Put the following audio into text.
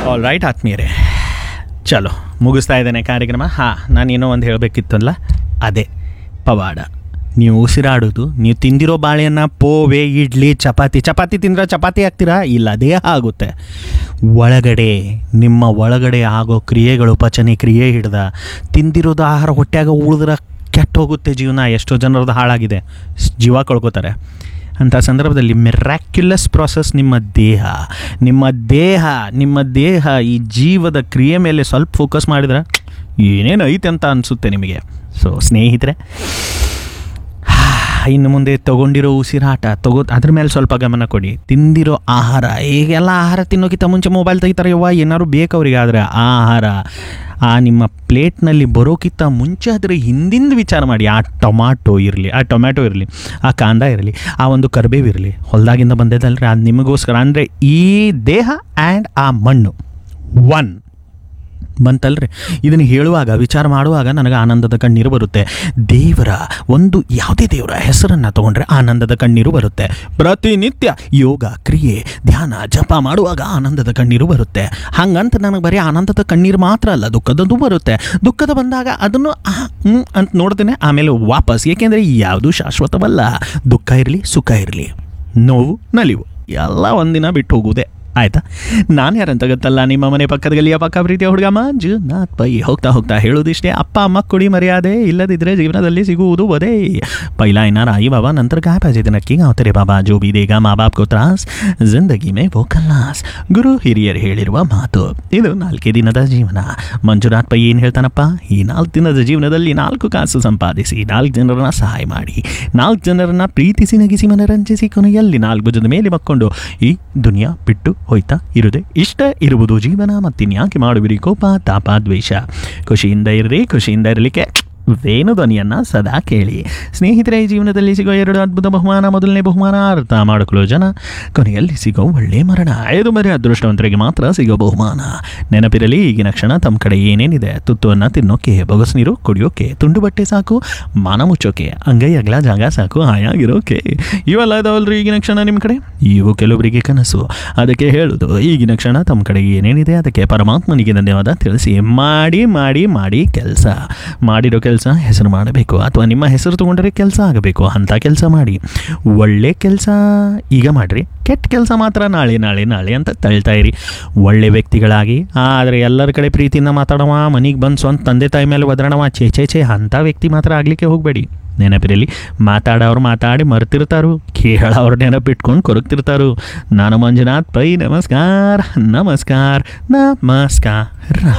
all right ಆತ್ಮೀಯರೇ ಚಲೋ ಮುಗಿಸ್ತಾ ಇದ್ದೇನೆ ಕಾರ್ಯಕ್ರಮ ಹಾಂ ನಾನು ಏನೋ ಒಂದು ಹೇಳಬೇಕಿತ್ತಲ್ಲ ಅದೇ ಪವಾಡ ನೀವು ಉಸಿರಾಡೋದು ನೀವು ತಿಂದಿರೋ ಬಾಳೆಯನ್ನು ಪೋವೆ ಇಡ್ಲಿ ಚಪಾತಿ ಚಪಾತಿ ತಿಂದ್ರೆ ಚಪಾತಿ ಹಾಕ್ತೀರಾ ಇಲ್ಲ ಅದೇ ಆಗುತ್ತೆ ಒಳಗಡೆ ನಿಮ್ಮ ಒಳಗಡೆ ಆಗೋ ಕ್ರಿಯೆಗಳು ಪಚನೆ ಕ್ರಿಯೆ ಹಿಡ್ದ ತಿಂದಿರೋದು ಆಹಾರ ಹೊಟ್ಯಾಗ ಉಳಿದ್ರೆ ಕೆಟ್ಟ ಹೋಗುತ್ತೆ ಜೀವನ ಎಷ್ಟೋ ಜನರದ್ದು ಹಾಳಾಗಿದೆ ಸ್- ಜೀವ ಕಳ್ಕೊತಾರೆ ಅಂಥ ಸಂದರ್ಭದಲ್ಲಿ ಮಿರಾಕ್ಯುಲಸ್ ಪ್ರಾಸೆಸ್ ನಿಮ್ಮ ದೇಹ ನಿಮ್ಮ ದೇಹ ನಿಮ್ಮ ದೇಹ ಈ ಜೀವದ ಕ್ರಿಯೆ ಮೇಲೆ ಸ್ವಲ್ಪ ಫೋಕಸ್ ಮಾಡಿದ್ರೆ ಏನೇನು ಐತೆ ಅಂತ ಅನಿಸುತ್ತೆ ನಿಮಗೆ ಸೊ ಸ್ನೇಹಿತರೆ ಇನ್ನು ಮುಂದೆ ತಗೊಂಡಿರೋ ಉಸಿರಾಟ ತಗೋ ಅದ್ರ ಮೇಲೆ ಸ್ವಲ್ಪ ಗಮನ ಕೊಡಿ ತಿಂದಿರೋ ಆಹಾರ ಈಗೆಲ್ಲ ಆಹಾರ ತಿನ್ನೋಕ್ಕಿಂತ ಮುಂಚೆ ಮೊಬೈಲ್ ತೆಗಿತಾರೆ ಯವ್ವ ಏನಾದ್ರು ಬೇಕು ಅವ್ರಿಗೆ ಆದರೆ ಆ ಆಹಾರ ಆ ನಿಮ್ಮ ಪ್ಲೇಟ್ನಲ್ಲಿ ಬರೋಕ್ಕಿಂತ ಮುಂಚೆ ಅದರ ಹಿಂದಿಂದ ವಿಚಾರ ಮಾಡಿ ಆ ಟೊಮಾಟೊ ಇರಲಿ ಆ ಟೊಮ್ಯಾಟೊ ಇರಲಿ ಆ ಕಾಂದ ಇರಲಿ ಆ ಒಂದು ಕರಿಬೇವು ಇರಲಿ ಹೊಲದಾಗಿಂದ ಬಂದಿದ್ದಲ್ರಿ ಅದು ನಿಮಗೋಸ್ಕರ ಅಂದರೆ ಈ ದೇಹ ಆ್ಯಂಡ್ ಆ ಮಣ್ಣು ಒನ್ ಬಂತಲ್ರಿ ಇದನ್ನು ಹೇಳುವಾಗ ವಿಚಾರ ಮಾಡುವಾಗ ನನಗೆ ಆನಂದದ ಕಣ್ಣೀರು ಬರುತ್ತೆ ದೇವರ ಒಂದು ಯಾವುದೇ ದೇವರ ಹೆಸರನ್ನು ತಗೊಂಡ್ರೆ ಆನಂದದ ಕಣ್ಣೀರು ಬರುತ್ತೆ ಪ್ರತಿನಿತ್ಯ ಯೋಗ ಕ್ರಿಯೆ ಧ್ಯಾನ ಜಪ ಮಾಡುವಾಗ ಆನಂದದ ಕಣ್ಣೀರು ಬರುತ್ತೆ ಹಂಗಂತ ನನಗೆ ಬರೀ ಆನಂದದ ಕಣ್ಣೀರು ಮಾತ್ರ ಅಲ್ಲ ದುಃಖದದ್ದು ಬರುತ್ತೆ ದುಃಖದ ಬಂದಾಗ ಅದನ್ನು ಆ, ಹ್ಮ್ ಅಂತ ನೋಡ್ತೇನೆ ಆಮೇಲೆ ವಾಪಸ್ ಏಕೆಂದರೆ ಯಾವುದು ಶಾಶ್ವತವಲ್ಲ ದುಃಖ ಇರಲಿ ಸುಖ ಇರಲಿ ನೋವು ನಲಿವು ಎಲ್ಲ ಒಂದಿನ ಬಿಟ್ಟು ಹೋಗುವುದೇ ಆಯ್ತಾ ನಾನು ಯಾರಂತ ಗೊತ್ತಲ್ಲ ನಿಮ್ಮ ಮನೆ ಪಕ್ಕದ ಗಲಿಯ ಪಕ್ಕ ಪ್ರೀತಿಯ ಹುಡುಗ ಮಂಜುನಾಥ್ ಪೈ ಹೋಗ್ತಾ ಹೋಗ್ತಾ ಹೇಳೋದಿಷ್ಟೇ ಅಪ್ಪ ಅಮ್ಮ ಕೊಡಿ ಮರ್ಯಾದೆ ಇಲ್ಲದಿದ್ದರೆ ಜೀವನದಲ್ಲಿ ಸಿಗುವುದು ಒದೇ ಪೈಲಾ ಇನ್ನಾರ आई बाबा नंतर काय पाहिजे ते नक्की गाव तेरे बाबा जो भी देगा माँ बाप को ತ್ರಾಸ್ ಜಿಂದಗಿ ಮೇ वो ಕಲ್ಲಾಸ್ ಗುರು ಹಿರಿಯರು ಹೇಳಿರುವ ಮಾತು ಇದು ನಾಲ್ಕೇ ದಿನದ ಜೀವನ ಮಂಜುನಾಥ್ ಪೈ ಏನು ಹೇಳ್ತಾನಪ್ಪ ಈ ನಾಲ್ಕು ದಿನದ ಜೀವನದಲ್ಲಿ ನಾಲ್ಕು ಕಾಸು ಸಂಪಾದಿಸಿ ನಾಲ್ಕು ಜನರನ್ನ ಸಹಾಯ ಮಾಡಿ ನಾಲ್ಕು ಜನರನ್ನ ಪ್ರೀತಿಸಿ ನಗಿಸಿ ಮನರಂಜಿಸಿ ಕೊನೆಯಲ್ಲಿ ನಾಲ್ಕು ಭುಜದ ಮೇಲೆ ಮಕ್ಕೊಂಡು ಈ ದುನಿಯಾ ಬಿಟ್ಟು ಹೋಯ್ತಾ ಇರುದೆ ಇಷ್ಟ ಇರುವುದು ಜೀವನ ಮತ್ತಿನ್ಯಾಕೆ ಮಾಡುವಿರಿ ಕೋಪ ತಾಪ ದ್ವೇಷ ಖುಷಿಯಿಂದ ಇರ್ರಿ ಖುಷಿಯಿಂದ ಇರಲಿಕ್ಕೆ ವೇಣು ಧ್ವನಿಯನ್ನು ಸದಾ ಕೇಳಿ ಸ್ನೇಹಿತರೆ ಈ ಜೀವನದಲ್ಲಿ ಸಿಗೋ ಎರಡು ಅದ್ಭುತ ಬಹುಮಾನ ಮೊದಲನೇ ಬಹುಮಾನ ಅರ್ಥ ಮಾಡಿಕೊಳ್ಳೋ ಜನ ಕೊನೆಯಲ್ಲಿ ಸಿಗೋ ಒಳ್ಳೆ ಮರಣ ಐದು ಮರೆ ಅದೃಷ್ಟವಂತರಿಗೆ ಮಾತ್ರ ಸಿಗೋ ಬಹುಮಾನ ನೆನಪಿರಲಿ ಈಗಿನ ಕ್ಷಣ ತಮ್ಮ ಕಡೆ ಏನೇನಿದೆ ತುತ್ತುವನ್ನು ತಿನ್ನೋಕೆ ಬೊಗಸ್ ನೀರು ಕುಡಿಯೋಕೆ ತುಂಡು ಬಟ್ಟೆ ಸಾಕು ಮಾನ ಮುಚ್ಚೋಕೆ ಅಂಗೈ ಅಗಲ ಜಾಗ ಸಾಕು ಹಾಯಾಗಿರೋಕೆ ಇವೆಲ್ಲ ಇದಾವಲ್ರಿ ಈಗಿನ ಕ್ಷಣ ನಿಮ್ಮ ಕಡೆ ಇವು ಕೆಲವರಿಗೆ ಕನಸು ಅದಕ್ಕೆ ಹೇಳುದು ಈಗಿನ ಕ್ಷಣ ತಮ್ಮ ಕಡೆ ಏನೇನಿದೆ ಅದಕ್ಕೆ ಪರಮಾತ್ಮನಿಗೆ ಧನ್ಯವಾದ ತಿಳಿಸಿ ಮಾಡಿ ಮಾಡಿ ಮಾಡಿ ಕೆಲಸ ಮಾಡಿರೋ ಕೆಲಸ ಹೆಸರು ಮಾಡಬೇಕು ಅಥವಾ ನಿಮ್ಮ ಹೆಸರು ತಗೊಂಡ್ರೆ ಕೆಲಸ ಆಗಬೇಕು ಅಂಥ ಕೆಲಸ ಮಾಡಿ ಒಳ್ಳೆ ಕೆಲಸ ಈಗ ಮಾಡಿರಿ ಕೆಟ್ಟ ಕೆಲಸ ಮಾತ್ರ ನಾಳೆ ನಾಳೆ ನಾಳೆ ಅಂತ ತಳ್ತಾ ಇರಿ ಒಳ್ಳೆ ವ್ಯಕ್ತಿಗಳಾಗಿ ಆದರೆ ಎಲ್ಲರ ಕಡೆ ಪ್ರೀತಿಯಿಂದ ಮಾತಾಡವ ಮನೆಗೆ ಬಂದು ಸ್ವಂತ ತಂದೆ ತಾಯಿ ಮೇಲೆ ಒದರಣವ ಛೇ ಛೇ ಛೇ ಅಂಥ ವ್ಯಕ್ತಿ ಮಾತ್ರ ಆಗಲಿಕ್ಕೆ ಹೋಗಬೇಡಿ ನೆನಪಿರಲಿ ಮಾತಾಡೋರು ಮಾತಾಡಿ ಮರ್ತಿರ್ತಾರು ಕೇಳೋರು ನೆನಪಿಟ್ಕೊಂಡು ಕೊರಗ್ತಿರ್ತಾರು ನಾನು ಮಂಜುನಾಥ್ ಪೈ ನಮಸ್ಕಾರ ನಮಸ್ಕಾರ ನಮಸ್ಕಾರ